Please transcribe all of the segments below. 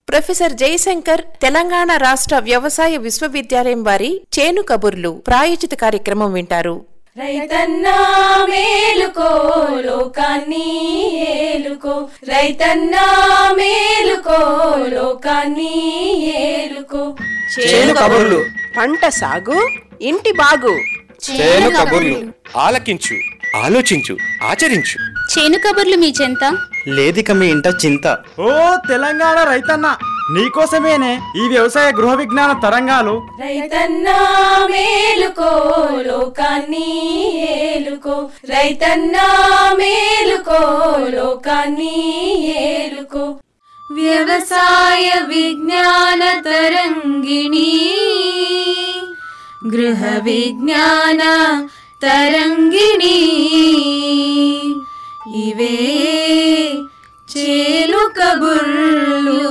professor Jayashankar Telangana రాష్ట్ర వ్యవసాయ విశ్వవిద్యాలయం వారి చేను కబుర్లు ప్రాయోజిత కార్యక్రమం వింటారు రైతన్నా మేలుకో లోకాన్ని ఏలుకో రైతన్నా మేలుకో లోకాన్ని ఏలుకో చేను కబుర్లు పంట సాగు ఇంటి బాగు చేను కబుర్లు ఆలకించు ఆలోచించు ఆచరించు చేను కబుర్లు మీ చెంత లేదిక మీ ఇంట చింత ఓ తెలంగాణ రైతన్న నీకోసమేనే ఈ వ్యవసాయ గృహ విజ్ఞాన తరంగాలు రైతన్నా మేలుకో లోకాన్ని ఏలుకో రైతన్నా మేలుకో లోకాన్ని ఏలుకో వ్యవసాయ విజ్ఞాన తరంగిణి గృహ విజ్ఞాన తరంగిణి ఇవే చేలు కబుర్లు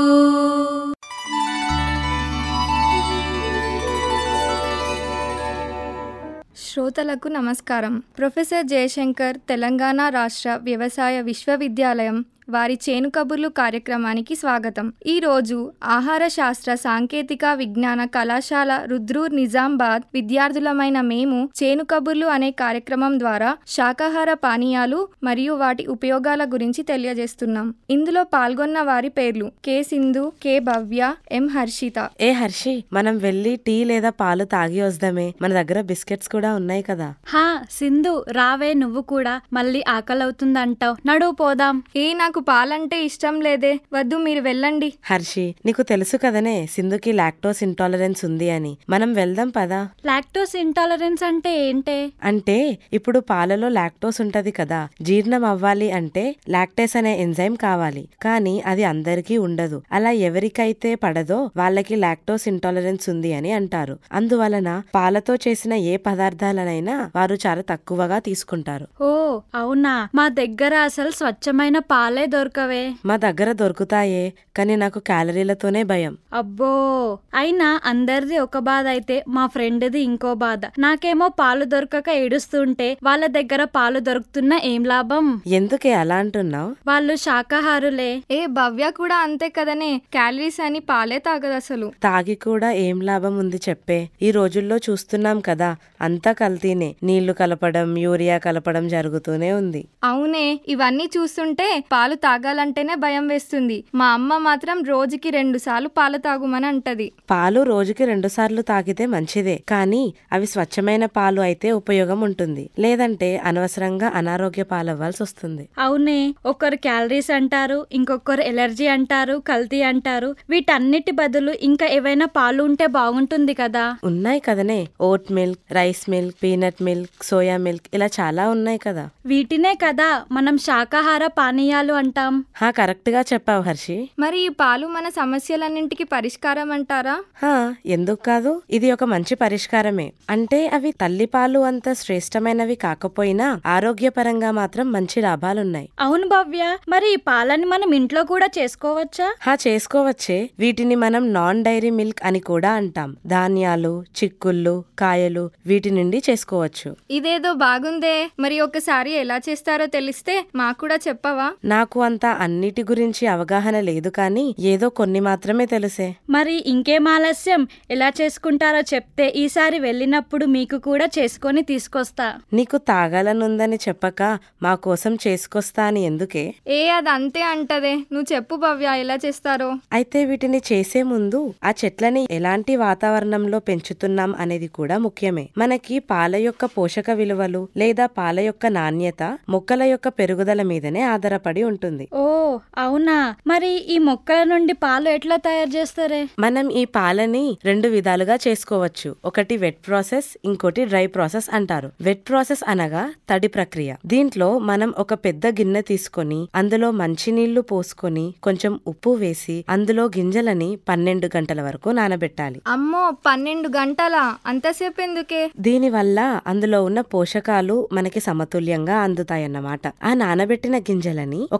శ్రోతలకు నమస్కారం ప్రొఫెసర్ జయశంకర్ తెలంగాణ రాష్ట్ర వ్యవసాయ విశ్వవిద్యాలయం వారి చేను కబుర్లు కార్యక్రమానికి స్వాగతం ఈ రోజు ఆహార శాస్త్ర సాంకేతిక విజ్ఞాన కళాశాల రుద్రూర్ నిజామాబాద్ విద్యార్థులమైన మేము చేను కబుర్లు అనే కార్యక్రమం ద్వారా శాకాహార పానీయాలు మరియు వాటి ఉపయోగాల గురించి తెలియజేస్తున్నాం ఇందులో పాల్గొన్న వారి పేర్లు K Sindhu K Bhavya M Harshitha A Harshi మనం వెళ్ళి టీ లేదా పాలు తాగి వద్దామే మన దగ్గర బిస్కెట్స్ కూడా ఉన్నాయి కదా హా సింధు రావే నువ్వు కూడా మళ్ళీ ఆకలవుతుందంటావు నడువు పోదాం ఏ నాకు పాలంటే ఇష్టం లేదే వద్దు మీరు వెళ్ళండి హర్షి నీకు తెలుసు కదనే సింధుకి లాక్టోస్ ఇంటాలరెన్స్ ఉంది అని మనం వెళ్దాం పదా లాక్టోస్ ఇంటాలరెన్స్ అంటే ఏంటే అంటే ఇప్పుడు పాలలో లాక్టోస్ ఉంటది కదా జీర్ణం అవ్వాలి అంటే లాక్టేస్ అనే ఎంజైమ్ కావాలి కానీ అది అందరికీ ఉండదు అలా ఎవరికైతే పడదో వాళ్ళకి లాక్టోస్ ఇంటాలరెన్స్ ఉంది అని అంటారు అందువలన పాలతో చేసిన ఏ పదార్థాలనైనా వారు చాలా తక్కువగా తీసుకుంటారు ఓ అవునా మా దగ్గర అసలు స్వచ్ఛమైన పాలే దొరకవే మా దగ్గర దొరుకుతాయే కానీ నాకు క్యాలరీలతోనే భయం అబ్బో అయినా అందరిది ఒక బాధ అయితే మా ఫ్రెండ్ది ఇంకో బాధ నాకేమో పాలు దొరకక ఏడుస్తుంటే వాళ్ళ దగ్గర పాలు దొరుకుతున్నా ఏం లాభం ఎందుకే అలా అంటున్నావు వాళ్ళు శాకాహారులే ఏ భవ్య కూడా అంతే కదనే క్యాలరీస్ అని పాలే తాగదు అసలు తాగి కూడా ఏం లాభం ఉంది చెప్పే ఈ రోజుల్లో చూస్తున్నాం కదా అంతా కల్తీనే నీళ్లు కలపడం యూరియా కలపడం జరుగుతూనే ఉంది అవునే ఇవన్నీ చూస్తుంటే పాలు తాగాలంటేనే భయం వేస్తుంది మా అమ్మ మాత్రం రోజుకి రెండు సార్లు పాలు తాగుమని అంటది పాలు రోజుకి రెండు సార్లు తాగితే మంచిదే కానీ అవి స్వచ్ఛమైన పాలు అయితే ఉపయోగం ఉంటుంది లేదంటే అనవసరంగా అనారోగ్య పాలవ్వాల్సి వస్తుంది అవునే ఒకరు క్యాలరీస్ అంటారు ఇంకొకరు ఎలర్జీ అంటారు కల్తీ అంటారు వీటన్నిటి బదులు ఇంకా ఏవైనా పాలు ఉంటే బాగుంటుంది కదా ఉన్నాయి కదనే oat milk rice milk peanut milk soya milk ఇలా చాలా ఉన్నాయి కదా వీటినే కదా మనం శాకాహార పానీయాలు అంటాం హా కరెక్ట్ గా చెప్పావు హర్షి మరి ఈ పాలు మన సమస్యలన్నింటికి పరిష్కారం అంటారా హా ఎందుకు కాదు ఇది ఒక మంచి పరిష్కారమే అంటే అవి తల్లి పాలు అంత శ్రేష్టమైనవి కాకపోయినా ఆరోగ్యపరంగా మాత్రం మంచి లాభాలున్నాయి అవును భవ్య మరి ఈ పాలని మనం ఇంట్లో కూడా చేసుకోవచ్చా హా చేసుకోవచ్చే వీటిని మనం నాన్ డైరీ మిల్క్ అని కూడా అంటాం ధాన్యాలు చిక్కుళ్ళు కాయలు వీటి నుండి చేసుకోవచ్చు ఇదేదో బాగుందే మరి ఒకసారి ఎలా చేస్తారో తెలిస్తే మాకు కూడా చెప్పవా నాకు అంత అన్నిటి గురించి అవగాహన లేదు కానీ ఏదో కొన్ని మాత్రమే తెలుసే మరి ఇంకేం ఆలస్యం ఎలా చేసుకుంటారో చెప్తే ఈసారి వెళ్ళినప్పుడు మీకు కూడా చేసుకొని తీసుకొస్తా నీకు తాగాలనుందని చెప్పక మా కోసం చేసుకొస్తా అని ఎందుకే ఏ అది అంతే అంటదే నువ్వు చెప్పు భవ్య ఎలా చేస్తారో అయితే వీటిని చేసే ముందు ఆ చెట్లని ఎలాంటి వాతావరణంలో పెంచుతున్నాం అనేది కూడా ముఖ్యమే మనకి పాల యొక్క పోషక విలువలు లేదా పాల యొక్క నాణ్యత మొక్కల యొక్క పెరుగుదల మీదనే ఆధారపడి ఉంటుంది ఓ అవునా మరి ఈ మొక్కల నుండి పాలు ఎట్లా తయారు చేస్తారే మనం ఈ పాలని రెండు విధాలుగా చేసుకోవచ్చు ఒకటి వెట్ ప్రాసెస్ ఇంకోటి డ్రై ప్రాసెస్ అంటారు వెట్ ప్రాసెస్ అనగా తడి ప్రక్రియ దీంట్లో మనం ఒక పెద్ద గిన్నె తీసుకొని అందులో మంచినీళ్లు పోసుకొని కొంచెం ఉప్పు వేసి అందులో గింజలని పన్నెండు గంటల వరకు నానబెట్టాలి అమ్మో పన్నెండు గంటల అంతసేపు ఎందుకే దీనివల్ల అందులో ఉన్న పోషకాలు మనకి సమతుల్యంగా అందుతాయన్నమాట ఆ నానబెట్టిన గింజలని ఒక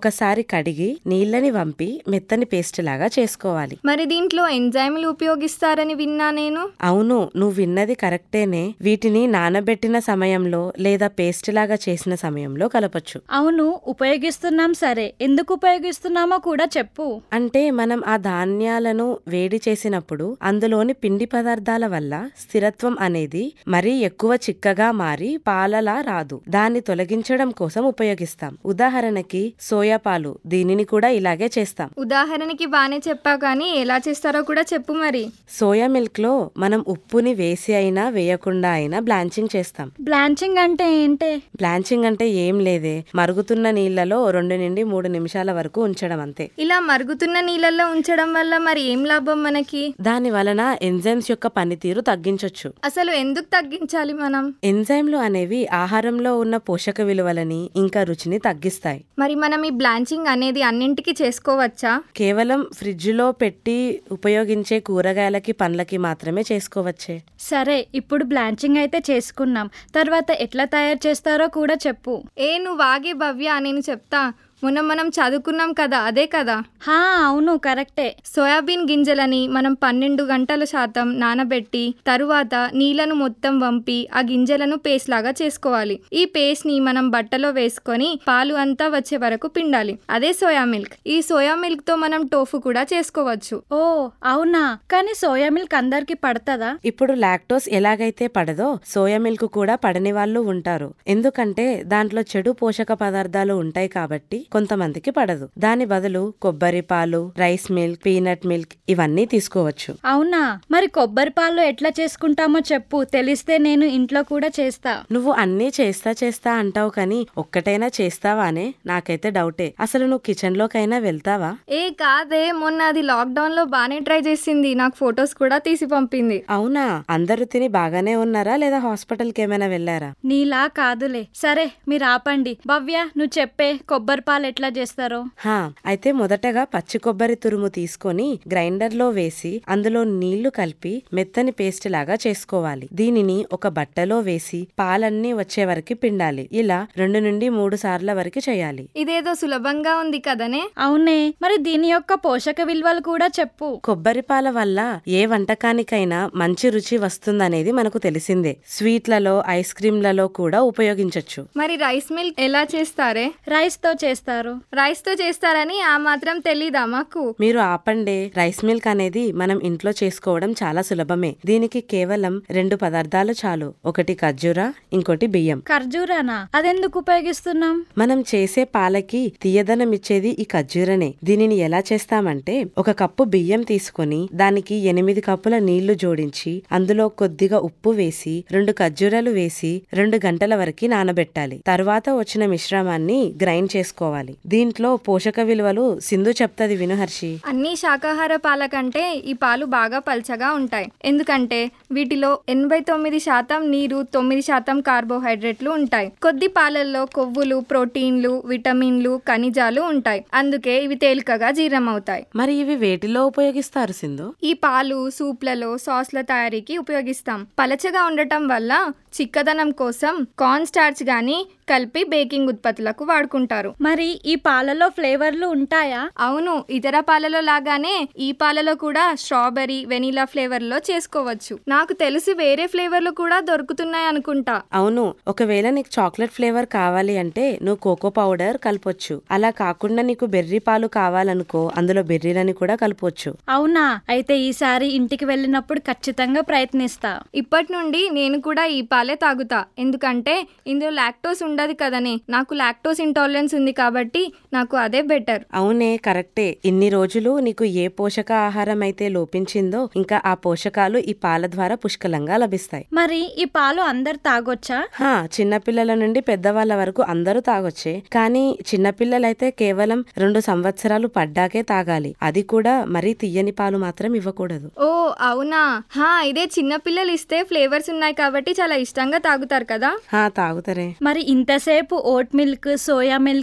ఒకసారి కడిగి నీళ్ళని వంపి మెత్తని పేస్ట్ లాగా చేసుకోవాలి మరి దీంట్లో ఎంజైమ్లు ఉపయోగిస్తారని విన్నా నేను అవును నువ్వు విన్నది కరెక్టేనే వీటిని నానబెట్టిన సమయంలో లేదా పేస్ట్ లాగా చేసిన సమయంలో కలపొచ్చు అవును ఉపయోగిస్తున్నాం సరే ఎందుకు ఉపయోగిస్తున్నామో కూడా చెప్పు అంటే మనం ఆ ధాన్యాలను వేడి చేసినప్పుడు అందులోని పిండి పదార్థాల వల్ల స్థిరత్వం అనేది మరీ ఎక్కువ చిక్కగా మారి పాలలా రాదు దాన్ని తొలగించడం కోసం ఉపయోగిస్తాం ఉదాహరణకి సోయా పాలు దీనిని కూడా ఇలాగే చేస్తాం ఉదాహరణకి బానే చెప్పావు కానీ ఎలా చేస్తారో కూడా చెప్పు మరి సోయా మిల్క్ లో మనం ఉప్పుని వేసి అయినా వేయకుండా అయినా బ్లాంచింగ్ చేస్తాం బ్లాంచింగ్ అంటే ఏంటే బ్లాంచింగ్ అంటే ఏం లేదే మరుగుతున్న నీళ్లలో రెండు నుండి మూడు నిమిషాల వరకు ఉంచడం అంతే ఇలా మరుగుతున్న నీళ్ళల్లో ఉంచడం వల్ల మరి ఏం లాభం మనకి దాని వలన ఎంజైమ్స్ యొక్క పనితీరు తగ్గించొచ్చు అసలు ఎందుకు తగ్గించాలి మనం ఎంజైమ్లు అనేవి ఆహారంలో ఉన్న పోషక విలువలని ఇంకా రుచిని తగ్గిస్తాయి మరి మనం ఈ బ్లాంచింగ్ అనేది అన్నింటికి చేసుకోవచ్చా కేవలం ఫ్రిడ్జ్లో పెట్టి ఉపయోగించే కూరగాయలకి పండ్లకి మాత్రమే చేసుకోవచ్చే సరే ఇప్పుడు బ్లాంచింగ్ అయితే చేసుకున్నాం తర్వాత ఎట్లా తయారు చేస్తారో కూడా చెప్పు ఏ నువ్వు ఆగే భవ్య నేను చెప్తా మొన్న మనం చదువుకున్నాం కదా అదే కదా హా అవును కరెక్టే సోయాబీన్ గింజలని మనం పన్నెండు గంటల శాతం నానబెట్టి తరువాత నీళ్లను మొత్తం వంపి ఆ గింజలను పేస్ట్ లాగా చేసుకోవాలి ఈ పేస్ట్ ని మనం బట్టలో వేసుకొని పాలు అంతా వచ్చే వరకు పిండాలి అదే సోయా మిల్క్ ఈ సోయా మిల్క్ తో మనం టోఫు కూడా చేసుకోవచ్చు ఓ అవునా కానీ సోయా మిల్క్ అందరికి పడుతుందా ఇప్పుడు లాక్టోస్ ఎలాగైతే పడదో సోయా మిల్క్ కూడా పడని వాళ్ళు ఉంటారు ఎందుకంటే దాంట్లో చెడు పోషక పదార్థాలు ఉంటాయి కాబట్టి కొంతమందికి పడదు దాని బదులు కొబ్బరి పాలు రైస్ మిల్క్ పీనట్ మిల్క్ ఇవన్నీ తీసుకోవచ్చు అవునా మరి కొబ్బరి పాలు ఎట్లా చేసుకుంటామో చెప్పు తెలిస్తే నేను ఇంట్లో కూడా చేస్తా నువ్వు అన్నీ చేస్తా చేస్తా అంటావు కానీ ఒక్కటైనా చేస్తావానే నాకైతే డౌటే అసలు నువ్వు కిచెన్ లోకైనా వెళ్తావా ఏ కాదే మొన్న అది లాక్డౌన్ లో బానే ట్రై చేసింది నాకు ఫొటోస్ కూడా తీసి పంపింది అవునా అందరూ తిని బాగానే ఉన్నారా లేదా హాస్పిటల్ కి ఏమైనా వెళ్ళారా నీలా కాదులే సరే మీరు ఆపండి భవ్య నువ్వు చెప్పే కొబ్బరి పాలు ఎట్లా చేస్తారో హా అయితే మొదటగా పచ్చి కొబ్బరి తురుము తీసుకొని గ్రైండర్ లో వేసి అందులో నీళ్లు కలిపి మెత్తని పేస్ట్ లాగా చేసుకోవాలి దీనిని ఒక బట్టలో వేసి పాలన్నీ వచ్చే వరకు పిండాలి ఇలా రెండు నుండి మూడు సార్ల వరకు చేయాలి ఇదేదో సులభంగా ఉంది కదనే అవునే మరి దీని యొక్క పోషక విలువలు కూడా చెప్పు కొబ్బరి పాల వల్ల ఏ వంటకానికైనా మంచి రుచి వస్తుందనేది మనకు తెలిసిందే స్వీట్లలో ఐస్ క్రీంలలో కూడా ఉపయోగించొచ్చు మరి రైస్ మిల్క్ ఎలా చేస్తారే రైస్ తో చేస్తారు రైస్ తో చేస్తారని ఆ మాత్రం తెలీదా మాకు మీరు ఆపండే రైస్ మిల్క్ అనేది మనం ఇంట్లో చేసుకోవడం చాలా సులభమే దీనికి కేవలం రెండు పదార్థాలు చాలు ఒకటి ఖర్జూర ఇంకోటి బియ్యం ఖర్జూరానా అదెందుకు ఉపయోగిస్తున్నాం మనం చేసే పాలకి తీయదనం ఇచ్చేది ఈ ఖర్జూరనే దీనిని ఎలా చేస్తామంటే ఒక కప్పు బియ్యం తీసుకొని దానికి ఎనిమిది కప్పుల నీళ్లు జోడించి అందులో కొద్దిగా ఉప్పు వేసి రెండు ఖర్జూరాలు వేసి రెండు గంటల వరకు నానబెట్టాలి తర్వాత వచ్చిన మిశ్రమాన్ని గ్రైండ్ చేసుకోవాలి దీంట్లో పోషక విలువలు సింధు చెప్తది వినుహర్షి అన్ని శాకాహార పాల కంటే ఈ పాలు బాగా పల్చగా ఉంటాయి ఎందుకంటే వీటిలో ఎనభై తొమ్మిది శాతం నీరు తొమ్మిది శాతం కార్బోహైడ్రేట్లు ఉంటాయి కొద్ది పాలల్లో కొవ్వులు ప్రోటీన్లు విటమిన్లు ఖనిజాలు ఉంటాయి అందుకే ఇవి తేలికగా జీర్ణమవుతాయి మరి ఇవి వేటిలో ఉపయోగిస్తారు సింధు ఈ పాలు సూప్లలో సాస్ల తయారీకి ఉపయోగిస్తాం పలచగా ఉండటం వల్ల చిక్కదనం కోసం కార్న్ స్టార్చ్ గాని కలిపి బేకింగ్ ఉత్పత్తులకు వాడుకుంటారు మరి ఈ పాలలో ఫ్లేవర్లు ఉంటాయా అవును ఇతర పాలలో లాగానే ఈ పాలలో కూడా స్ట్రాబెరీ వెనీలా ఫ్లేవర్ లో చేసుకోవచ్చు నాకు తెలిసి వేరే ఫ్లేవర్లు కూడా దొరుకుతున్నాయి అనుకుంటా అవును ఒకవేళ నీకు చాక్లెట్ ఫ్లేవర్ కావాలి అంటే నువ్వు కోకో పౌడర్ కలపొచ్చు అలా కాకుండా నీకు బెర్రీ పాలు కావాలనుకో అందులో బెర్రీలని కూడా కలపొచ్చు అవునా అయితే ఈసారి ఇంటికి వెళ్ళినప్పుడు ఖచ్చితంగా ప్రయత్నిస్తా ఇప్పటి నుండి నేను కూడా ఈ పాలే తాగుతా ఎందుకంటే ఇందులో లాక్టోస్ ఉండదు కదనే నాకు లాక్టోస్ ఇంటాలరెన్స్ ఉంది కాబట్టి నాకు అదే బెటర్ అవునే కరెక్టే ఇన్ని రోజులు నీకు ఏ పోషక ఆహారం అయితే లోపించిందో ఇంకా ఆ పోషకాలు ఈ పాల ద్వారా పుష్కలంగా లభిస్తాయి మరి ఈ పాలు అందరు తాగొచ్చా హా చిన్నపిల్లల నుండి పెద్దవాళ్ళ వరకు అందరూ తాగొచ్చే కానీ చిన్నపిల్లలైతే కేవలం రెండు సంవత్సరాలు పడ్డాకే తాగాలి అది కూడా మరీ తీయని పాలు మాత్రం ఇవ్వకూడదు ఓ అవునా హా ఇదే చిన్నపిల్లలు ఇస్తే ఫ్లేవర్స్ ఉన్నాయి కాబట్టి చాలా ఇష్టంగా తాగుతారు కదా హా తాగుతారే మరి ఇంతసేపు oat milk soya milk rice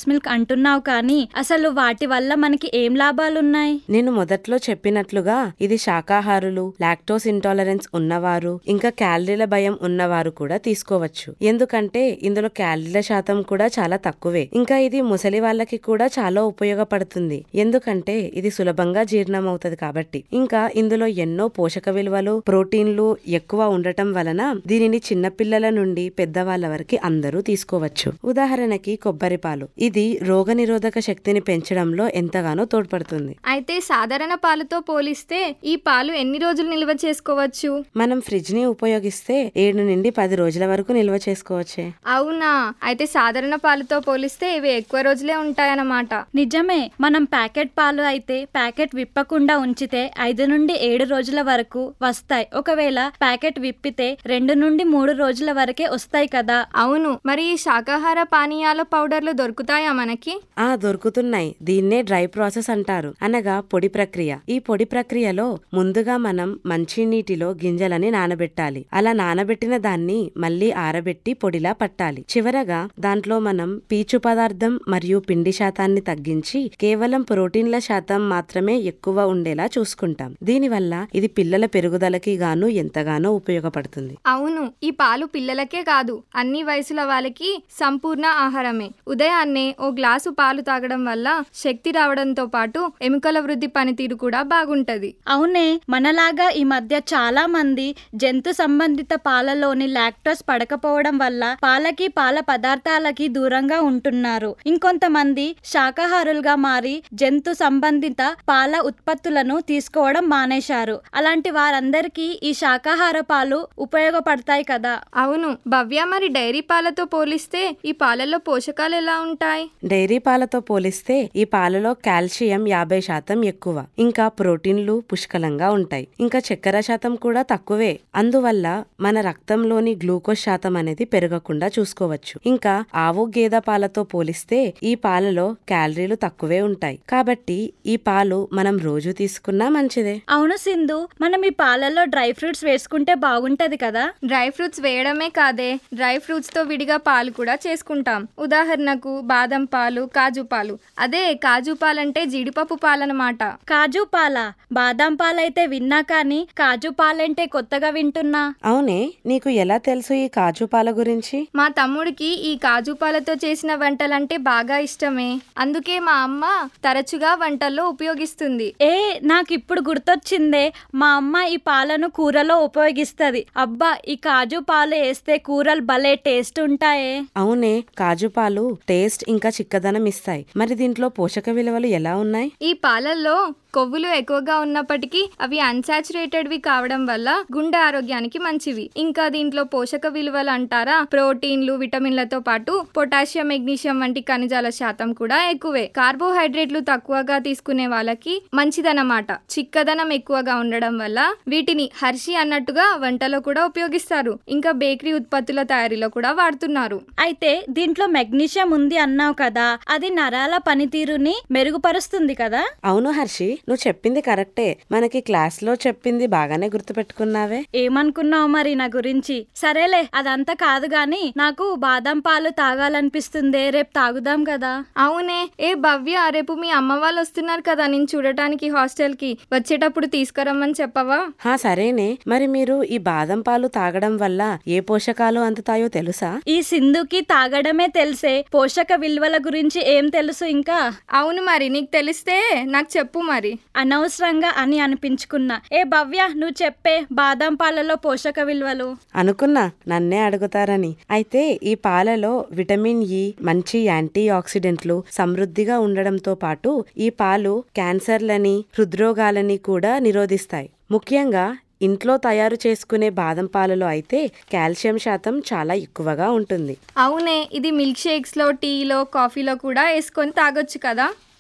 breast milk అంటున్నావు కానీ అసలు వాటి వల్ల మనకి ఏం లాభాలున్నాయి నేను మొదట్లో చెప్పినట్లుగా ఇది శాకాహారులు లాక్టోస్ ఇంటాలరెన్స్ ఉన్నవారు ఇంకా క్యాలరీల భయం ఉన్నవారు కూడా తీసుకోవచ్చు ఎందుకంటే ఇందులో క్యాలరీల శాతం కూడా చాలా తక్కువే ఇంకా ఇది ముసలి వాళ్ళకి కూడా చాలా ఉపయోగపడుతుంది ఎందుకంటే ఇది సులభంగా జీర్ణం అవుతుంది కాబట్టి ఇంకా ఇందులో ఎన్నో పోషక విలువలు ప్రోటీన్లు ఎక్కువ ఉండటం వలన దీనిని చిన్నపిల్లల నుండి పెద్దవాళ్ళ వరకు అందరూ తీసుకోవచ్చు ఉదాహరణకి కొబ్బరి పాలు ఇది రోగనిరోధక శక్తిని పెంచడంలో ఎంతగానో తోడ్పడుతుంది అయితే సాధారణ పాలతో పోలిస్తే ఈ పాలు ఎన్ని రోజులు నిల్వ చేసుకోవచ్చు మనం ఫ్రిడ్జ్ ని ఉపయోగిస్తే ఏడు నుండి పది రోజుల వరకు నిల్వ చేసుకోవచ్చే అవునా అయితే సాధారణ పాలతో పోలిస్తే ఇవి ఎక్కువ రోజులే ఉంటాయన్నమాట నిజమే మనం ప్యాకెట్ పాలు అయితే ప్యాకెట్ విప్పకుండా ఉంచితే ఐదు నుండి ఏడు రోజుల వరకు వస్తాయి ఒకవేళ ప్యాకెట్ విప్పితే రెండు నుండి మూడు రోజుల వరకే వస్తాయి కదా అవును మరి ఈ శాకాహార పానీయాల పౌడర్లు దొరుకుతాయా మనకి ఆ దొరుకుతున్నాయి దీన్నే డ్రై ప్రాసెస్ అంటారు అనగా పొడి ప్రక్రియ ఈ పొడి ప్రక్రియలో ముందుగా మనం మంచినీటిలో గింజలని నానబెట్టాలి అలా నానబెట్టిన దాన్ని మళ్ళీ ఆరబెట్టి పొడిలా పట్టాలి చివరగా దాంట్లో మనం పీచు పదార్థం మరియు పిండి శాతాన్ని తగ్గించి కేవలం ప్రోటీన్ల శాతం మాత్రమే ఎక్కువ ఉండేలా చూసుకుంటాం దీనివల్ల ఇది పిల్లల పెరుగుదలకి గాను ఎంతగానో ఉపయోగపడుతుంది అవును ఈ పాలు పిల్లలకే కాదు అన్ని వయసుల వాళ్ళకి సంపూర్ణ ఆహారమే ఉదయాన్నే ఓ గ్లాసు పాలు తాగడం వల్ల శక్తి రావడంతో పాటు ఎముకల వృద్ధి పనితీరు కూడా బాగుంటది అవునే మనలాగా ఈ మధ్య చాలా మంది జంతు సంబంధిత పాలలోని లాక్టోస్ పడకపోవడం వల్ల పాలకి పాల పదార్థాలకి దూరంగా ఉంటున్నారు ఇంకొంతమంది శాకాహారులుగా మారి జంతు సంబంధిత పాల ఉత్పత్తులను తీసుకోవడం మానేశారు అలాంటి వారందరికీ ఈ శాకాహార పాలు ఉపయోగపడతాయి కదా అవును భవ్య మరి డైరీ పాలతో పోలిస్తే ఈ పాలలో పోషకాలు ఎలా ఉంటాయి డైరీ పాలతో పోలిస్తే ఈ పాలలో కాల్షియం యాభై శాతం ఎక్కువ ఇంకా ప్రోటీన్లు పుష్కలంగా ఉంటాయి ఇంకా చక్కెర శాతం కూడా తక్కువే అందువల్ల మన రక్తంలోని గ్లూకోజ్ శాతం అనేది పెరగకుండా చూసుకోవచ్చు ఇంకా ఆవు గేదె పాలతో పోలిస్తే ఈ పాలలో క్యాలరీలు తక్కువే ఉంటాయి కాబట్టి ఈ పాలు మనం రోజు తీసుకున్నా మంచిదే అవును సింధు మనం ఈ పాలలో డ్రై ఫ్రూట్స్ వేసుకుంటే బాగుంటది కదా డ్రై ఫ్రూట్స్ వేయడమే కాదే డ్రై ఫ్రూట్స్ తో విడిగా పాలు కూడా చేసుకుంటాం ఉదాహరణకు బాదం పాలు కాజు పాలు అదే కాజు పాలంటే జీడిపప్పు పాలన్నమాట కాజు పాల బాదాం పాలైతే విన్నా కానీ కాజు పాలంటే కొత్తగా వింటున్నా అవునే నీకు ఎలా తెలుసు ఈ కాజు పాల గురించి మా తమ్ముడికి ఈ కాజు పాలతో చేసిన వంటలంటే బాగా ఇష్టమే అందుకే మా అమ్మ తరచుగా వంటల్లో ఉపయోగిస్తుంది ఏ నాకు ఇప్పుడు గుర్తొచ్చిందే మా అమ్మ ఈ పాలను కూరలో ఉపయోగిస్తది అబ్బా ఈ కాజు పాలు వేస్తే కూరలు భలే టేస్ట్ ఉంటాయే అవునే కాజు పాలు టేస్ట్ ఇంకా చిక్కదనం ఇస్తాయి మరి దీంట్లో పోషక విలువలు ఎలా ఉన్నాయి ఈ పాలల్లో కొవ్వులు ఎక్కువగా ఉన్నప్పటికీ అవి అన్సాచురేటెడ్వి కావడం వల్ల గుండె ఆరోగ్యానికి మంచివి ఇంకా దీంట్లో పోషక విలువలు అంటారా ప్రోటీన్లు విటమిన్లతో పాటు పొటాషియం మెగ్నీషియం వంటి ఖనిజాల శాతం కూడా ఎక్కువే కార్బోహైడ్రేట్లు తక్కువగా తీసుకునే వాళ్ళకి మంచిదన్నమాట చిక్కదనం ఎక్కువగా ఉండడం వల్ల వీటిని హర్షి అన్నట్టుగా వంటలో కూడా ఉపయోగిస్తారు ఇంకా బేకరీ ఉత్పత్తుల తయారీలో కూడా వాడుతున్నారు అయితే దీంట్లో మెగ్నీషియం ఉంది అన్నావు కదా అది నరాల పనితీరుని మెరుగుపరుస్తుంది కదా అవును హర్షి నువ్వు చెప్పింది కరెక్టే మనకి క్లాస్ లో చెప్పింది బాగానే గుర్తుపెట్టుకున్నావే ఏమనుకున్నావు మరి నా గురించి సరేలే అదంతా కాదు గాని నాకు బాదం పాలు తాగాలనిపిస్తుందే రేపు తాగుదాం కదా అవునే ఏ భవ్య రేపు మీ అమ్మ వాళ్ళు వస్తున్నారు కదా నేను చూడటానికి హాస్టల్ కి వచ్చేటప్పుడు తీసుకురమ్మని చెప్పవా హా సరేనే మరి మీరు ఈ బాదం పాలు తాగడం వల్ల ఏ పోషకాలు అందుతాయో తెలుసా ఈ సింధుకి తాగడమే తెలిసే పోషక విలువల గురించి ఏం తెలుసు ఇంకా అవును మరి నీకు తెలిస్తే నాకు చెప్పు మరి అనవసరంగా అని అనిపించుకున్నా ఏ భవ్య నువ్వు చెప్పే బాదం పాలలో పోషక విలువలు అనుకున్నా నన్నే అడుగుతారని అయితే ఈ పాలలో విటమిన్ ఇ మంచి యాంటీ ఆక్సిడెంట్లు సమృద్ధిగా ఉండడంతో పాటు ఈ పాలు క్యాన్సర్లని హృద్రోగాలని కూడా నిరోధిస్తాయి ముఖ్యంగా ఇంట్లో తయారు చేసుకునే బాదం పాలలో అయితే కాల్షియం శాతం చాలా ఎక్కువగా ఉంటుంది అవునే ఇది మిల్క్ షేక్స్ లో టీలో కాఫీలో కూడా వేసుకొని తాగొచ్చు కదా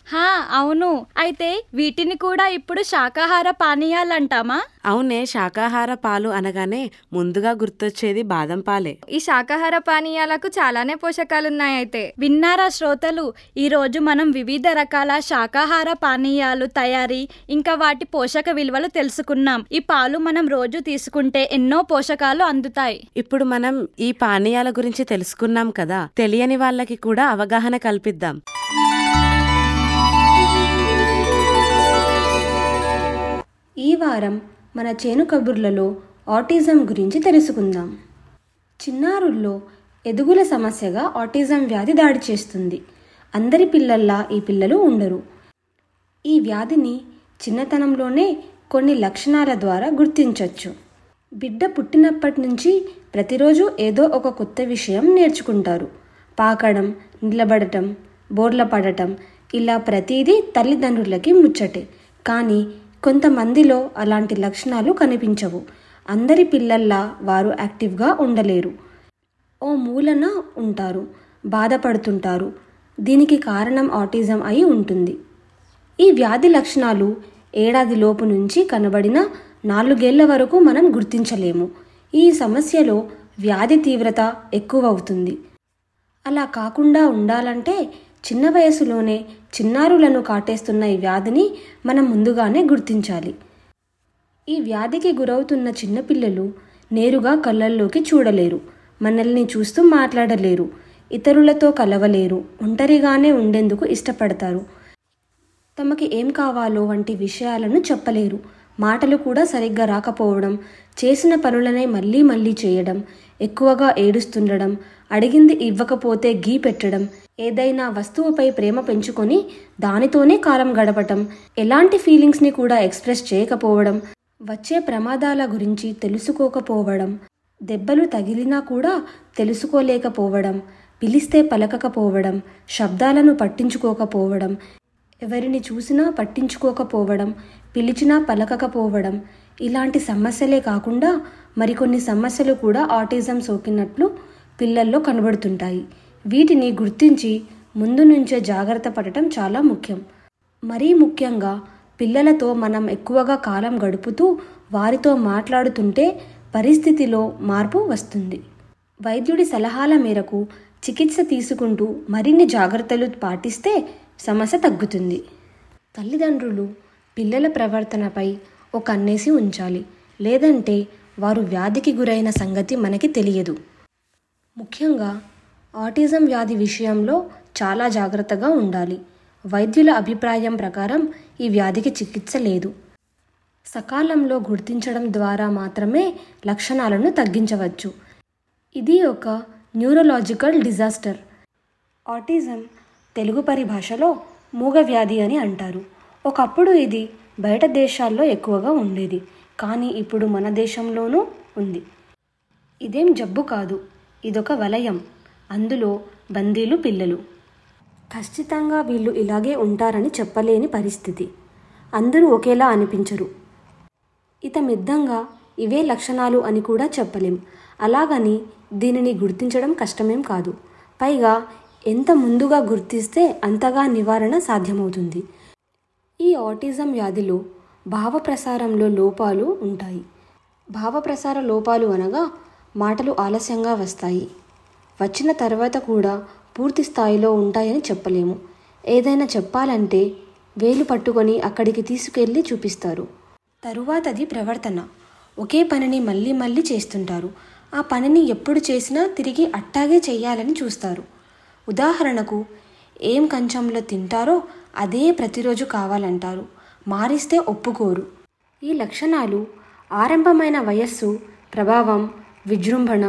హా అవును అయితే వీటిని కూడా ఇప్పుడు శాకాహార పానీయాలంటామా అవునే శాకాహార పాలు అనగానే ముందుగా గుర్తొచ్చేది బాదం పాలే ఈ శాకాహార పానీయాలకు చాలానే పోషకాలున్నాయి అయితే విన్నారా శ్రోతలు ఈరోజు మనం వివిధ రకాల శాకాహార పానీయాలు తయారీ ఇంకా వాటి పోషక విలువలు తెలుసుకున్నాం ఈ పాలు మనం రోజు తీసుకుంటే ఎన్నో పోషకాలు అందుతాయి ఇప్పుడు మనం ఈ పానీయాల గురించి తెలుసుకున్నాం కదా తెలియని వాళ్ళకి కూడా అవగాహన కల్పిద్దాం ఈ వారం మన చేను కబుర్లలో ఆటిజం గురించి తెలుసుకుందాం చిన్నారుల్లో ఎదుగుల సమస్యగా ఆటిజం వ్యాధి దాడి చేస్తుంది అందరి పిల్లల్లా ఈ పిల్లలు ఉండరు ఈ వ్యాధిని చిన్నతనంలోనే కొన్ని లక్షణాల ద్వారా గుర్తించవచ్చు బిడ్డ పుట్టినప్పటి నుంచి ప్రతిరోజు ఏదో ఒక కొత్త విషయం నేర్చుకుంటారు పాకడం నిలబడటం బోర్ల పడటం ఇలా ప్రతిదీ తల్లిదండ్రులకి ముచ్చటే కానీ కొంతమందిలో అలాంటి లక్షణాలు కనిపించవు అందరి పిల్లల్లా వారు యాక్టివ్గా ఉండలేరు ఓ మూలన ఉంటారు బాధపడుతుంటారు దీనికి కారణం ఆటిజం అయి ఉంటుంది ఈ వ్యాధి లక్షణాలు ఏడాది లోపు నుంచి కనబడిన నాలుగేళ్ల వరకు మనం గుర్తించలేము ఈ సమస్యలో వ్యాధి తీవ్రత ఎక్కువ అవుతుంది అలా కాకుండా ఉండాలంటే చిన్న వయసులోనే చిన్నారులను కాటేస్తున్న ఈ వ్యాధిని మనం ముందుగానే గుర్తించాలి ఈ వ్యాధికి గురవుతున్న చిన్నపిల్లలు నేరుగా కళ్ళల్లోకి చూడలేరు మనల్ని చూస్తూ మాట్లాడలేరు ఇతరులతో కలవలేరు ఒంటరిగానే ఉండేందుకు ఇష్టపడతారు తమకి ఏం కావాలో వంటి విషయాలను చెప్పలేరు మాటలు కూడా సరిగ్గా రాకపోవడం చేసిన పనులనే మళ్ళీ మళ్ళీ చేయడం ఎక్కువగా ఏడుస్తుండడం అడిగింది ఇవ్వకపోతే గీ పెట్టడం ఏదైనా వస్తువుపై ప్రేమ పెంచుకొని దానితోనే కాలం గడపటం ఎలాంటి ఫీలింగ్స్ని కూడా ఎక్స్ప్రెస్ చేయకపోవడం వచ్చే ప్రమాదాల గురించి తెలుసుకోకపోవడం దెబ్బలు తగిలినా కూడా తెలుసుకోలేకపోవడం పిలిస్తే పలకకపోవడం శబ్దాలను పట్టించుకోకపోవడం ఎవరిని చూసినా పట్టించుకోకపోవడం పిలిచినా పలకకపోవడం ఇలాంటి సమస్యలే కాకుండా మరికొన్ని సమస్యలు కూడా ఆటిజం సోకినట్లు పిల్లల్లో కనబడుతుంటాయి వీటిని గుర్తించి ముందు నుంచే జాగ్రత్త పడటం చాలా ముఖ్యం మరీ ముఖ్యంగా పిల్లలతో మనం ఎక్కువగా కాలం గడుపుతూ వారితో మాట్లాడుతుంటే పరిస్థితిలో మార్పు వస్తుంది వైద్యుడి సలహాల మేరకు చికిత్స తీసుకుంటూ మరిన్ని జాగ్రత్తలు పాటిస్తే సమస్య తగ్గుతుంది తల్లిదండ్రులు పిల్లల ప్రవర్తనపై ఒక కన్నేసి ఉంచాలి లేదంటే వారు వ్యాధికి గురైన సంగతి మనకి తెలియదు ముఖ్యంగా ఆటిజం వ్యాధి విషయంలో చాలా జాగ్రత్తగా ఉండాలి వైద్యుల అభిప్రాయం ప్రకారం ఈ వ్యాధికి చికిత్స లేదు సకాలంలో గుర్తించడం ద్వారా మాత్రమే లక్షణాలను తగ్గించవచ్చు ఇది ఒక న్యూరలాజికల్ డిజాస్టర్ ఆటిజం తెలుగు పరిభాషలో మూగవ్యాధి అని అంటారు ఒకప్పుడు ఇది బయట దేశాల్లో ఎక్కువగా ఉండేది కానీ ఇప్పుడు మన దేశంలోనూ ఉంది ఇదేం జబ్బు కాదు ఇదొక వలయం అందులో బందీలు పిల్లలు ఖచ్చితంగా వీళ్ళు ఇలాగే ఉంటారని చెప్పలేని పరిస్థితి అందరూ ఒకేలా అనిపించరు ఇతమిద్దంగా ఇవే లక్షణాలు అని కూడా చెప్పలేం అలాగని దీనిని గుర్తించడం కష్టమేం కాదు పైగా ఎంత ముందుగా గుర్తిస్తే అంతగా నివారణ సాధ్యమవుతుంది ఈ ఆటిజం వ్యాధిలో భావప్రసారంలో లోపాలు ఉంటాయి భావప్రసార లోపాలు అనగా మాటలు ఆలస్యంగా వస్తాయి వచ్చిన తర్వాత కూడా పూర్తి స్థాయిలో ఉంటాయని చెప్పలేము ఏదైనా చెప్పాలంటే వేలు పట్టుకొని అక్కడికి తీసుకెళ్ళి చూపిస్తారు తరువాతది ప్రవర్తన ఒకే పనిని మళ్ళీ మళ్ళీ చేస్తుంటారు ఆ పనిని ఎప్పుడు చేసినా తిరిగి అట్టాగే చేయాలని చూస్తారు ఉదాహరణకు ఏం కంచంలో తింటారో అదే ప్రతిరోజు కావాలంటారు మారిస్తే ఒప్పుకోరు ఈ లక్షణాలు ఆరంభమైన వయస్సు ప్రభావం విజృంభణ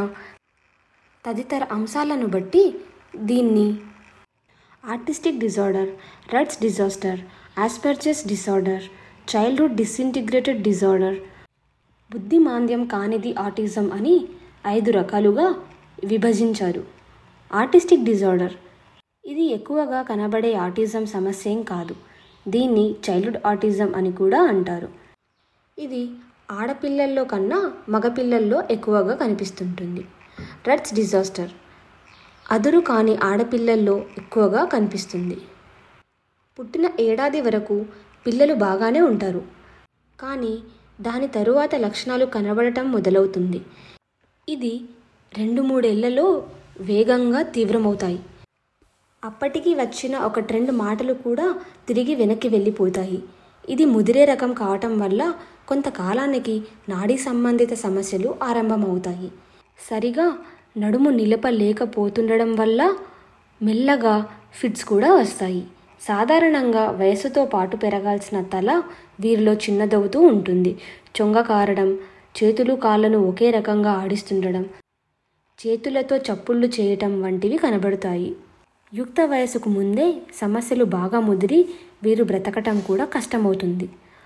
తదితర అంశాలను బట్టి దీన్ని artistic disorder Rett's disaster Asperger's disorder childhood disintegrated disorder బుద్ధిమాంద్యం కానిది ఆటిజం అని ఐదు రకాలుగా విభజించారు ఆర్టిస్టిక్ డిజార్డర్ ఇది ఎక్కువగా కనబడే ఆటిజం సమస్య ఏం కాదు దీన్ని చైల్డ్హుడ్ ఆటిజం అని కూడా అంటారు ఇది ఆడపిల్లల్లో కన్నా మగపిల్లల్లో ఎక్కువగా కనిపిస్తుంటుంది రట్స్ డిజాస్టర్ అదురు కాని ఆడపిల్లల్లో ఎక్కువగా కనిపిస్తుంది పుట్టిన ఏడాది వరకు పిల్లలు బాగానే ఉంటారు కానీ దాని తరువాత లక్షణాలు కనబడటం మొదలవుతుంది ఇది రెండు మూడేళ్లలో వేగంగా తీవ్రమవుతాయి అప్పటికి వచ్చిన ఒక ట్రెండ్ మాటలు కూడా తిరిగి వెనక్కి వెళ్ళిపోతాయి ఇది ముదిరే రకం కావటం వల్ల కొంతకాలానికి నాడీ సంబంధిత సమస్యలు ఆరంభమవుతాయి సరిగా నడుము నిలపలేకపోతుండడం వల్ల మెల్లగా ఫిట్స్ కూడా వస్తాయి సాధారణంగా వయసుతో పాటు పెరగాల్సిన తల వీరిలో చిన్నదవుతూ ఉంటుంది చొంగ కారడం చేతులు కాళ్ళను ఒకే రకంగా ఆడిస్తుండడం చేతులతో చప్పుళ్ళు చేయటం వంటివి కనబడతాయి యుక్త వయసుకు ముందే సమస్యలు బాగా ముదిరి వీరు బ్రతకటం కూడా కష్టమవుతుంది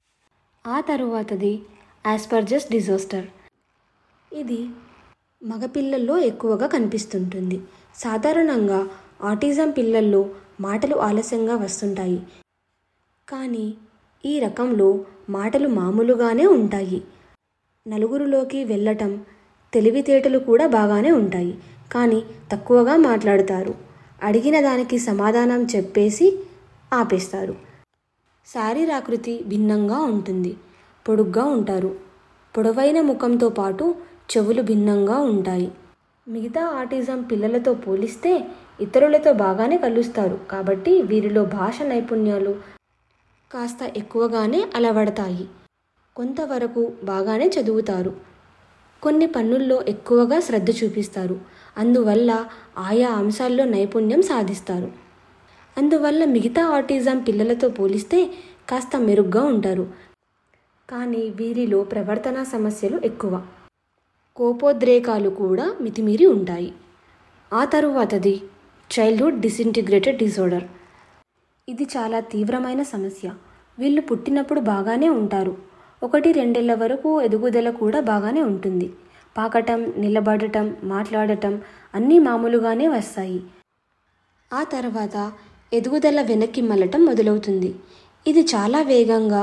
ఆ తరువాతది ఆస్పర్జస్ డిజాస్టర్ ఇది మగపిల్లల్లో ఎక్కువగా కనిపిస్తుంటుంది సాధారణంగా ఆటిజం పిల్లల్లో మాటలు ఆలస్యంగా వస్తుంటాయి కానీ ఈ రకంలో మాటలు మామూలుగానే ఉంటాయి నలుగురిలోకి వెళ్ళటం తెలివితేటలు కూడా బాగానే ఉంటాయి కానీ తక్కువగా మాట్లాడుతారు అడిగిన దానికి సమాధానం చెప్పేసి ఆపేస్తారు శారీరాకృతి భిన్నంగా ఉంటుంది పొడుగ్గా ఉంటారు పొడవైన ముఖంతో పాటు చెవులు భిన్నంగా ఉంటాయి మిగతా ఆటిజం పిల్లలతో పోలిస్తే ఇతరులతో బాగానే కలుస్తారు కాబట్టి వీరిలో భాష నైపుణ్యాలు కాస్త ఎక్కువగానే అలవడతాయి కొంతవరకు బాగానే చదువుతారు కొన్ని పనుల్లో ఎక్కువగా శ్రద్ధ చూపిస్తారు అందువల్ల ఆయా అంశాల్లో నైపుణ్యం సాధిస్తారు అందువల్ల మిగతా ఆటిజం పిల్లలతో పోలిస్తే కాస్త మెరుగ్గా ఉంటారు కానీ వీరిలో ప్రవర్తన సమస్యలు ఎక్కువ కోపోద్రేకాలు కూడా మితిమీరి ఉంటాయి ఆ తరువాతది చైల్డ్హుడ్ డిసింటిగ్రేటెడ్ డిజార్డర్ ఇది చాలా తీవ్రమైన సమస్య వీళ్ళు పుట్టినప్పుడు బాగానే ఉంటారు ఒకటి రెండేళ్ల వరకు ఎదుగుదల కూడా బాగానే ఉంటుంది పాకటం నిలబడటం మాట్లాడటం అన్నీ మామూలుగానే వస్తాయి ఆ తర్వాత ఎదుగుదల వెనక్కి మళ్ళటం మొదలవుతుంది ఇది చాలా వేగంగా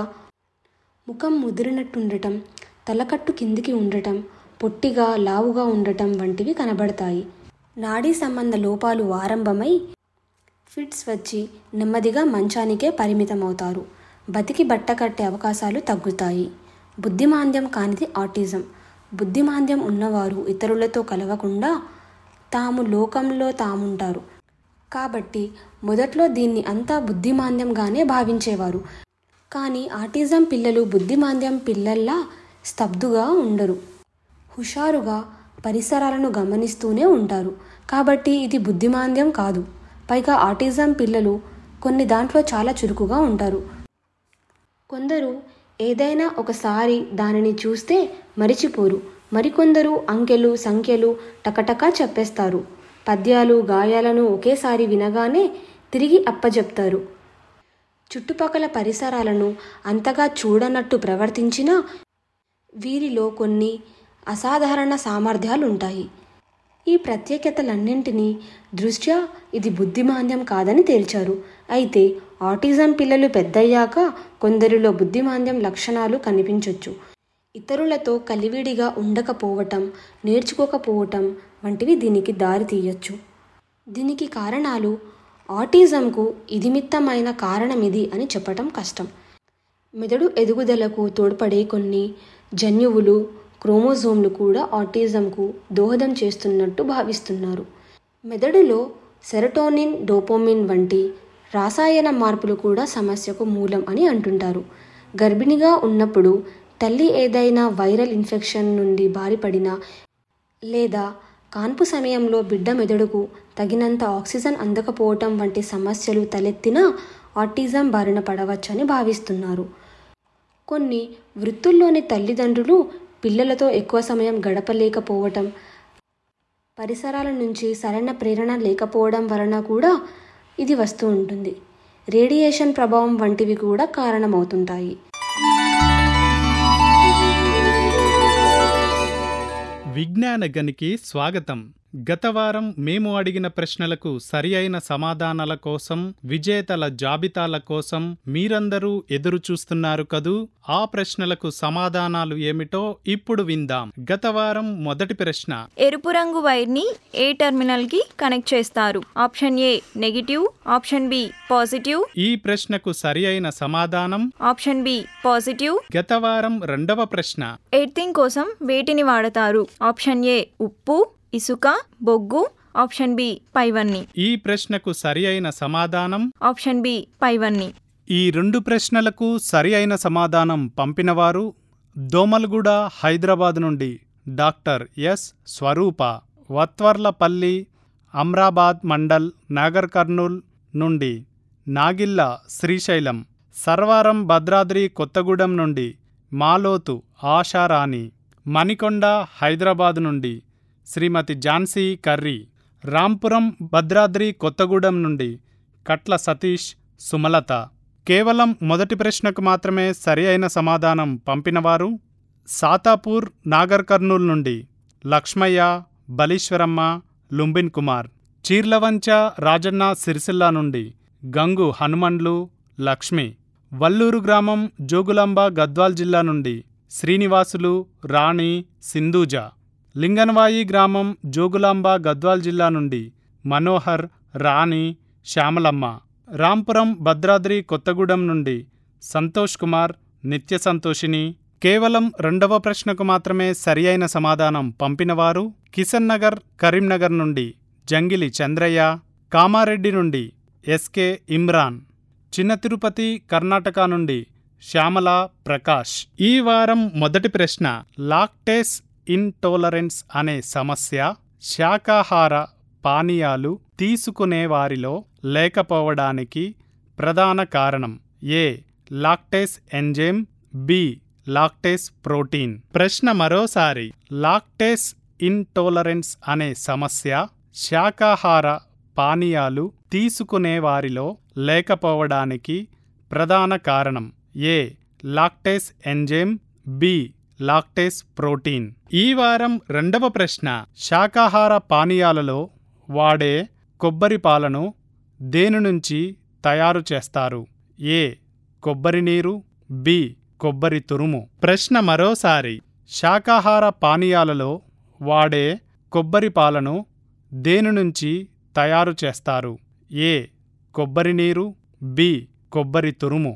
ముఖం ముదిరినట్టుండటం తలకట్టు కిందికి ఉండటం పొట్టిగా లావుగా ఉండటం వంటివి కనబడతాయి నాడీ సంబంధ లోపాలు ఆరంభమై ఫిట్స్ వచ్చి నెమ్మదిగా మంచానికే పరిమితమవుతారు బతికి బట్ట కట్టే అవకాశాలు తగ్గుతాయి బుద్ధిమాంద్యం కానిది ఆటిజం బుద్ధిమాంద్యం ఉన్నవారు ఇతరులతో కలవకుండా తాము లోకంలో తాముంటారు కాబట్టి మొదట్లో దీన్ని అంతా బుద్ధిమాంద్యంగానే భావించేవారు కానీ ఆటిజం పిల్లలు బుద్ధిమాంద్యం పిల్లల్లా స్తబ్దుగా ఉండరు హుషారుగా పరిసరాలను గమనిస్తూనే ఉంటారు కాబట్టి ఇది బుద్ధిమాంద్యం కాదు పైగా ఆటిజం పిల్లలు కొన్ని దాంట్లో చాలా చురుకుగా ఉంటారు కొందరు ఏదైనా ఒకసారి దానిని చూస్తే మరిచిపోరు మరికొందరు అంకెలు సంఖ్యలు టకటకా చెప్పేస్తారు పద్యాలు గాయాలను ఒకేసారి వినగానే తిరిగి అప్పజెప్తారు చుట్టుపక్కల పరిసరాలను అంతగా చూడనట్టు ప్రవర్తించినా వీరిలో కొన్ని అసాధారణ సామర్థ్యాలు ఉంటాయి ఈ ప్రత్యేకతలన్నింటినీ దృష్ట్యా ఇది బుద్ధిమాంద్యం కాదని తేల్చారు అయితే ఆటిజం పిల్లలు పెద్దయ్యాక కొందరిలో బుద్ధిమాంద్యం లక్షణాలు కనిపించవచ్చు ఇతరులతో కలివిడిగా ఉండకపోవటం నేర్చుకోకపోవటం వంటివి దీనికి దారి తీయచ్చు దీనికి కారణాలు ఆటిజంకు ఇదిమిత్తమైన కారణమిది అని చెప్పటం కష్టం మెదడు ఎదుగుదలకు తోడ్పడే కొన్ని జన్యువులు క్రోమోజోమ్లు కూడా ఆటిజంకు దోహదం చేస్తున్నట్టు భావిస్తున్నారు మెదడులో సెరటోనిన్ డోపోమిన్ వంటి రాసాయన మార్పులు కూడా సమస్యకు మూలం అని అంటుంటారు గర్భిణిగా ఉన్నప్పుడు తల్లి ఏదైనా వైరల్ ఇన్ఫెక్షన్ నుండి బారిపడినా లేదా కాన్పు సమయంలో బిడ్డ మెదడుకు తగినంత ఆక్సిజన్ అందకపోవటం వంటి సమస్యలు తలెత్తినా ఆటిజం బారిన పడవచ్చని భావిస్తున్నారు కొన్ని వృత్తుల్లోని తల్లిదండ్రులు పిల్లలతో ఎక్కువ సమయం గడపలేకపోవటం పరిసరాల నుంచి సరైన ప్రేరణ లేకపోవడం వలన కూడా ఇది వస్తూ ఉంటుంది రేడియేషన్ ప్రభావం వంటివి కూడా కారణమవుతుంటాయి విజ్ఞాన గనికి స్వాగతం గత వారం మేము అడిగిన ప్రశ్నలకు సరి అయిన సమాధానాల కోసం విజేతల జాబితాల కోసం మీరందరూ ఎదురు చూస్తున్నారు కదూ ఆ ప్రశ్నలకు సమాధానాలు ఏమిటో ఇప్పుడు విందాం గత వారం మొదటి ప్రశ్న ఎరుపు రంగు వైర్ని ఏ టెర్మినల్ కి కనెక్ట్ చేస్తారు option A negative option B positive ఈ ప్రశ్నకు సరి అయిన సమాధానం ఆప్షన్ బి పాజిటివ్ గత వారం రెండవ ప్రశ్న ఎయిర్థింగ్ కోసం వేటిని వాడతారు ఆప్షన్ ఏ ఉప్పు ఇసుక బొగ్గు ఆప్షన్ బి పైవన్ని ఈ ప్రశ్నకు సరి అయిన సమాధానం ఆప్షన్ బి పైవన్ని ఈ రెండు ప్రశ్నలకు సరి అయిన సమాధానం పంపినవారు దోమల్గూడ హైదరాబాద్ నుండి డాక్టర్ ఎస్ స్వరూప వత్వర్లపల్లి అమ్రాబాద్ మండల్ నాగర్ కర్నూల్ నుండి నాగిల్ల శ్రీశైలం సర్వారం భద్రాద్రి కొత్తగూడెం నుండి మాలోతు ఆశారాణి మణికొండ హైదరాబాద్ నుండి శ్రీమతి ఝాన్సీ కర్రీ రాంపురం భద్రాద్రి కొత్తగూడెం నుండి కట్ల సతీష్ సుమలత కేవలం మొదటి ప్రశ్నకు మాత్రమే సరి అయిన సమాధానం పంపినవారు సాతాపూర్ నాగర్ కర్నూల్ నుండి లక్ష్మయ్య బలీశ్వరమ్మ లుంబిన్ కుమార్ చీర్లవంచ రాజన్న సిరిసిల్ల నుండి గంగు హనుమండ్లు లక్ష్మి వల్లూరు గ్రామం జోగులాంబ గద్వాల్ జిల్లా నుండి శ్రీనివాసులు రాణి సింధూజ లింగన్వాయి గ్రామం జోగులాంబ గద్వాల్ జిల్లా నుండి మనోహర్ రాణి శ్యామలమ్మ రాంపురం భద్రాద్రి కొత్తగూడెం నుండి సంతోష్ కుమార్ నిత్య సంతోషిని కేవలం రెండవ ప్రశ్నకు మాత్రమే సరి అయిన సమాధానం పంపినవారు కిషన్ నగర్ కరీంనగర్ నుండి జంగిలి చంద్రయ్య కామారెడ్డి నుండి ఎస్కే ఇమ్రాన్ చిన్న తిరుపతి కర్ణాటక నుండి శ్యామల ప్రకాష్ ఈ వారం మొదటి ప్రశ్న లాక్టేస్ ఇంటోలరెన్స్ అనే సమస్య శాకాహార పానీయాలు తీసుకునే వారిలో లేకపోవడానికి ప్రధాన కారణం A lactase enzyme B lactase protein ప్రశ్న మరోసారి లాక్టేస్ ఇంటోలరెన్స్ అనే సమస్య శాకాహార పానీయాలు తీసుకునే వారిలో లేకపోవడానికి ప్రధాన కారణం A lactase enzyme B lactase protein ఈ వారం రెండవ ప్రశ్న శాకాహార పానీయాలలో వాడే కొబ్బరి పాలను దేని నుంచి తయారు చేస్తారు ఏ కొబ్బరి నీరు బి కొబ్బరి తురుము ప్రశ్న మరోసారి శాకాహార పానీయాలలో వాడే కొబ్బరి పాలను దేని నుంచి తయారు చేస్తారు ఏ కొబ్బరి నీరు బి కొబ్బరి తురుము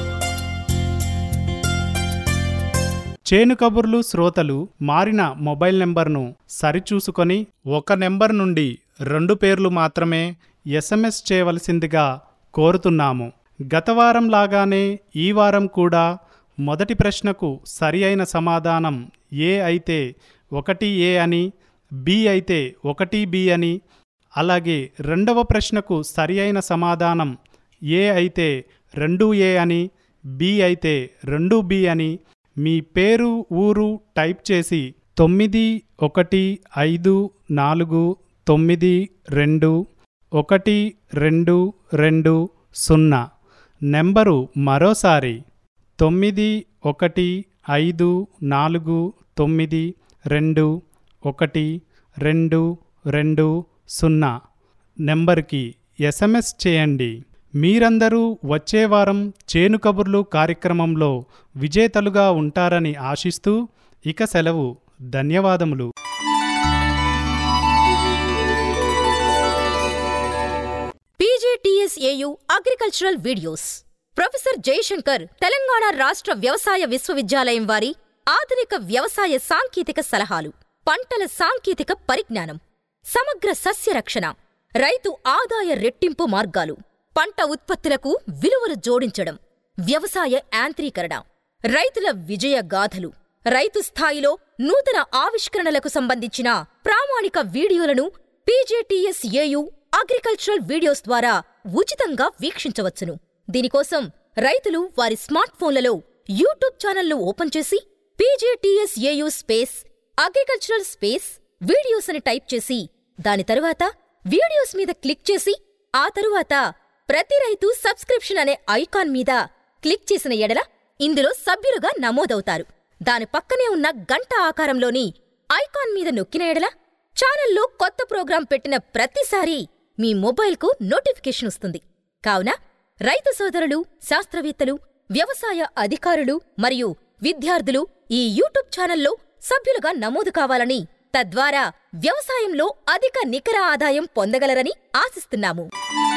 చేను కబుర్లు శ్రోతలు మారిన మొబైల్ నెంబర్ను సరిచూసుకొని ఒక నెంబర్ నుండి రెండు పేర్లు మాత్రమే ఎస్ఎంఎస్ చేయవలసిందిగా కోరుతున్నాము గత వారం లాగానే ఈ వారం కూడా మొదటి ప్రశ్నకు సరి అయిన సమాధానం ఏ అయితే ఒకటి ఏ అని బి అయితే ఒకటి బి అని అలాగే రెండవ ప్రశ్నకు సరి అయిన సమాధానం ఏ అయితే రెండు ఏ అని బి అయితే రెండు బి అని మీ పేరు ఊరు టైప్ చేసి తొమ్మిది ఒకటి ఐదు నాలుగు తొమ్మిది రెండు ఒకటి రెండు రెండు సున్నా నెంబరు మరోసారి తొమ్మిది ఒకటి ఐదు నాలుగు తొమ్మిది రెండు ఒకటి రెండు రెండు సున్నా నెంబర్కి ఎస్ఎంఎస్ చేయండి మీరందరూ వచ్చే వారం చేను కబుర్లు కార్యక్రమంలో విజేతలుగా ఉంటారని ఆశిస్తూ ఇక సెలవు ధన్యవాదములు PJTSAU agricultural videos professor Jayashankar Telangana రాష్ట్ర వ్యవసాయ విశ్వవిద్యాలయం వారి ఆధునిక వ్యవసాయ సాంకేతిక సలహాలు పంటల సాంకేతిక పరిజ్ఞానం సమగ్ర సస్య రక్షణ రైతు ఆదాయ రెట్టింపు మార్గాలు పంట ఉత్పత్తులకు విలువలు జోడించడం వ్యవసాయ యాంత్రీకరణ రైతుల విజయ గాథలు రైతు స్థాయిలో నూతన ఆవిష్కరణలకు సంబంధించిన ప్రామాణిక వీడియోలను పీజేటీఎస్ఏయు అగ్రికల్చరల్ వీడియోస్ ద్వారా ఉచితంగా వీక్షించవచ్చును దీనికోసం రైతులు వారి స్మార్ట్ ఫోన్లలో యూట్యూబ్ ఛానల్ను ఓపెన్ చేసి PJTSAU space agricultural space videos అని టైప్ చేసి దాని తరువాత వీడియోస్ మీద క్లిక్ చేసి ఆ తరువాత ప్రతి రైతు సబ్స్క్రిప్షన్ అనే ఐకాన్ మీద క్లిక్ చేసిన ఎడల ఇందులో సభ్యులుగా నమోదవుతారు దాని పక్కనే ఉన్న గంట ఆకారంలోని ఐకాన్ మీద నొక్కిన ఎడల ఛానల్లో కొత్త ప్రోగ్రాం పెట్టిన ప్రతిసారీ మీ మొబైల్కు నోటిఫికేషన్ వస్తుంది కావున రైతు సోదరులు శాస్త్రవేత్తలు వ్యవసాయ అధికారులు మరియు విద్యార్థులు ఈ యూట్యూబ్ ఛానల్లో సభ్యులుగా నమోదు కావాలని తద్వారా వ్యవసాయంలో అధిక నికర ఆదాయం పొందగలరని ఆశిస్తున్నాము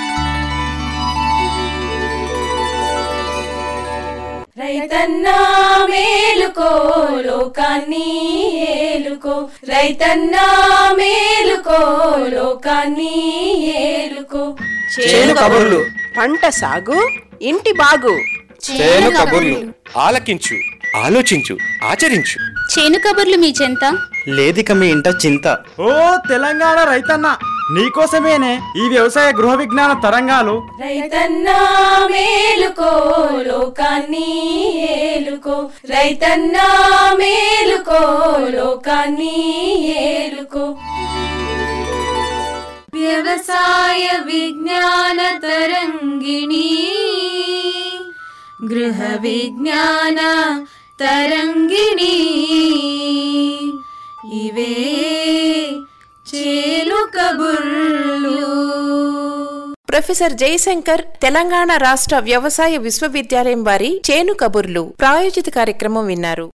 రైతన్నా మేలుకో లోకాన్ని ఏలుకో రైతన్నా మేలుకో లోకాన్ని ఏలుకో చేను కబుర్లు పంట సాగు ఇంటి బాగు చేను కబుర్లు ఆలకించు ఆలోచించు ఆచరించు చేను కబుర్లు మీ చెంత లేదిక మీ ఇంట చింత ఓ తెలంగాణ రైతన్న నీకోసమేనే ఈ వ్యవసాయ గృహ విజ్ఞాన తరంగాలు రైతన్నా మేలుకో లోకాన్ని ఏలుకో రైతన్నా మేలుకో లోకాన్ని ఏలుకో వ్యవసాయ విజ్ఞాన తరంగిణి గృహ విజ్ఞాన తరంగిణి ఇవే చేలు కబుర్లు ప్రొఫెసర్ జయశంకర్ తెలంగాణ రాష్ట్ర వ్యవసాయ విశ్వవిద్యాలయం వారి చేను కబుర్లు ప్రాయోజిత కార్యక్రమం విన్నారు